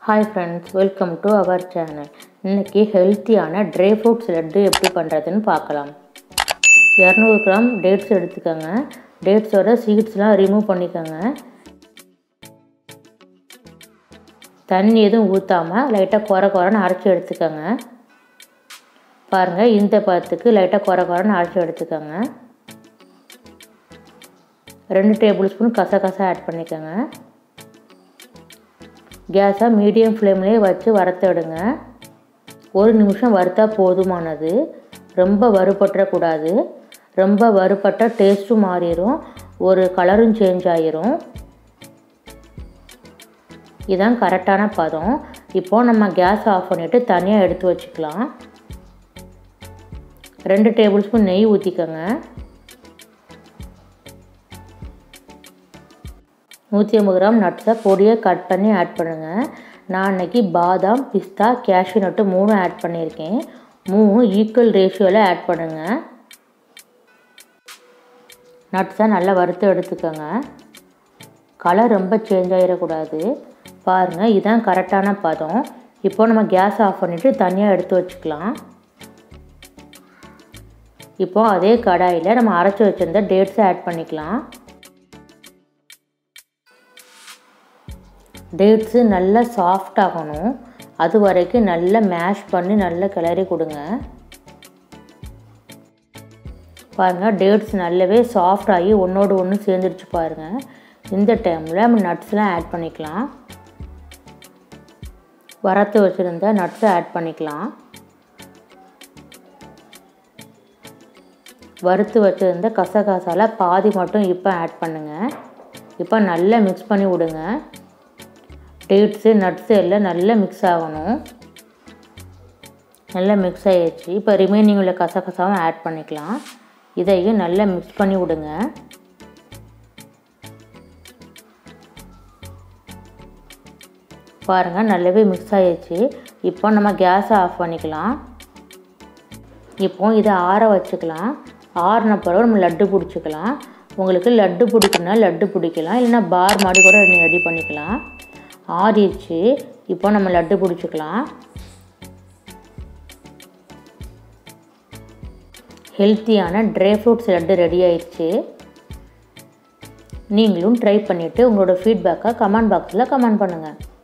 hi friends welcome to our channel இன்றைக்கி ஹெல்த்தியான dry fruits laddu எப்படி பண்ணுறதுன்னு பார்க்கலாம் இரநூறு கிராம் டேட்ஸ் எடுத்துக்கோங்க டேட்ஸோட சீட்ஸ்லாம் ரிமூவ் பண்ணிக்கோங்க தண்ணி எதுவும் ஊற்றாமல் லைட்டாக குறை குறைன்னு அரைச்சி எடுத்துக்கோங்க பாருங்கள் இந்த பழத்துக்கு லைட்டாக குறை குறைன்னு அரைச்சி எடுத்துக்கோங்க ரெண்டு டேபிள் ஸ்பூன் கசகசா ஆட் பண்ணிக்கோங்க கேஸை மீடியம் ஃப்ளேம்லேயே வச்சு வறுத்துடுங்க ஒரு நிமிஷம் வறுத்தா போதுமானது ரொம்ப வறுபட்டுறக்கூடாது ரொம்ப வறுபட்டால் டேஸ்ட்டும் மாறிடும் ஒரு கலரும் சேஞ்ச் ஆகிரும் இதுதான் கரெக்டான பதம் இப்போது நம்ம கேஸ் ஆஃப் பண்ணிவிட்டு தனியாக எடுத்து வச்சுக்கலாம் ரெண்டு டேபிள் ஸ்பூன் நெய் ஊற்றிக்கோங்க நூற்றி ஐம்பது கிராம் நட்ஸை பொடியை கட் பண்ணி ஆட் பண்ணுங்கள் நான் அன்றைக்கி பாதாம் பிஸ்தா கேஷ்யூ நட்டு மூணு ஆட் பண்ணியிருக்கேன் மூணு ஈக்குவல் ரேஷியோவில் ஆட் பண்ணுங்கள் நட்ஸை நல்லா வறுத்து எடுத்துக்கோங்க கலர் ரொம்ப சேஞ்ச் ஆகிடக்கூடாது பாருங்கள் இதுதான் கரெக்டான பதம் இப்போ நம்ம கேஸ் ஆஃப் பண்ணிவிட்டு தனியாக எடுத்து வச்சுக்கலாம் இப்போது அதே கடாயில் நம்ம அரைச்சி வச்சுருந்த டேட்ஸை ஆட் பண்ணிக்கலாம் டேட்ஸு நல்லா சாஃப்ட் ஆகணும் அது வரைக்கும் நல்லா மேஷ் பண்ணி நல்லா கிளறி கொடுங்க பாருங்கள் டேட்ஸ் நல்லாவே சாஃப்ட் ஆகி ஒன்றோடு ஒன்று சேர்ந்துருச்சு பாருங்கள் இந்த டைமில் நம்ம நட்ஸ்லாம் ஆட் பண்ணிக்கலாம் வறுத்து வச்சுருந்த நட்ஸை ஆட் பண்ணிக்கலாம் வறுத்து வச்சுருந்த கசகசால பாதி மட்டும் இப்போ ஆட் பண்ணுங்கள் இப்போ நல்லா மிக்ஸ் பண்ணி விடுங்க டேட்ஸு நட்ஸு எல்லாம் நல்லா மிக்ஸ் ஆகணும் நல்லா மிக்ஸ் ஆகிடுச்சு இப்போ ரிமைனிங் உள்ள கசகசாவும் ஆட் பண்ணிக்கலாம் இதையும் நல்லா மிக்ஸ் பண்ணி விடுங்க பாருங்கள் நல்லாவே மிக்ஸ் ஆகிடுச்சு இப்போ நம்ம கேஸை ஆஃப் பண்ணிக்கலாம் இப்போ இதை ஆற வச்சுக்கலாம் ஆறின பிறகு நம்ம லட்டு பிடிச்சிக்கலாம் உங்களுக்கு லட்டு பிடிக்கணும்னா லட்டு பிடிக்கலாம் இல்லைன்னா பார் மாதிரி கூட நீங்கள் ரெடி பண்ணிக்கலாம் ஆறிடுச்சு இப்போ நம்ம லட்டு பிடிச்சிக்கலாம் ஹெல்த்தியான ட்ரை ஃப்ரூட்ஸ் லட்டு ரெடி ஆயிடுச்சு நீங்களும் ட்ரை பண்ணிவிட்டு உங்களோட ஃபீட்பேக்கை கமெண்ட் பாக்ஸில் கமெண்ட் பண்ணுங்கள்